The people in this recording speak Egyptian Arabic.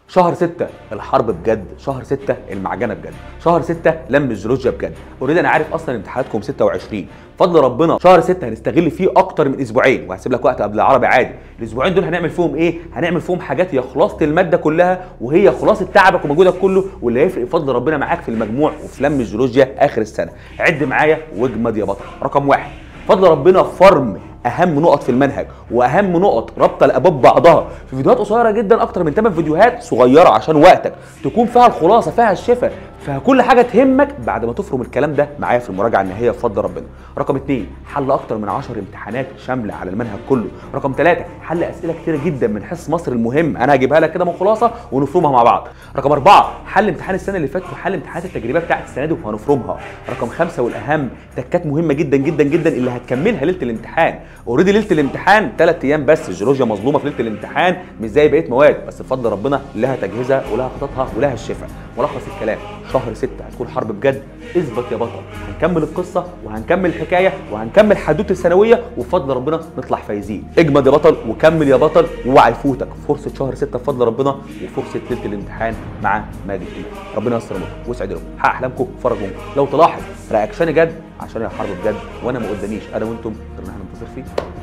شهر 6 الحرب بجد شهر 6 المعجنه بجد شهر 6 لم الجيولوجيا بجد اوريدي انا عارف اصلا امتحاناتكم 26 فضل ربنا شهر 6 هنستغل فيه اكتر من اسبوعين وهسيب لك وقت قبل العربي عادي الاسبوعين دول هنعمل فيهم ايه هنعمل فيهم حاجات هي خلاصه الماده كلها وهي خلاصه تعبك ومجهودك كله واللي هيفرق فضل ربنا معاك في المجموع وفي لم الجيولوجيا اخر السنه عد معايا واجمد يا بطل رقم واحد فضل ربنا فرم اهم نقط في المنهج واهم نقط رابطه الابواب بعضها في فيديوهات قصيره جدا اكتر من 8 فيديوهات صغيره عشان وقتك تكون فيها الخلاصه فيها الشفاء فيها كل حاجه تهمك بعد ما تفرم الكلام ده معايا في المراجعه النهائيه بفضل ربنا رقم اثنين حل اكتر من 10 امتحانات شامله على المنهج كله رقم ثلاثة حل اسئله كتيره جدا من حصص مصر المهم انا هجيبها لك كده من خلاصه ونفرمها مع بعض رقم أربعة حل امتحان السنه اللي فاتت وحل امتحانات التجريبيه بتاعت السنه دي وهنفرمها رقم خمسة والاهم تكات مهمه جدا جدا جدا اللي هتكملها ليله الامتحان اوريدي ليله الامتحان ثلاث ايام بس الجيولوجيا مظلومه في ليله الامتحان مش زي بقيه مواد بس بفضل ربنا لها تجهيزها ولها خططها ولها الشفاء ملخص الكلام شهر 6 هتكون حرب بجد اثبت يا بطل هنكمل القصه وهنكمل الحكايه وهنكمل حدوته الثانويه وبفضل ربنا نطلع فايزين اجمد يا بطل وكمل يا بطل واوعى يفوتك فرصه شهر 6 بفضل ربنا وفرصه ليله الامتحان مع ماجد إيمان. ربنا ييسر لكم ويسعد لكم حقق احلامكم فرج منكم لو تلاحظ رياكشني جد عشان هي حرب بجد وانا ما قداميش انا وانتم غير ان احنا ننتصر فيه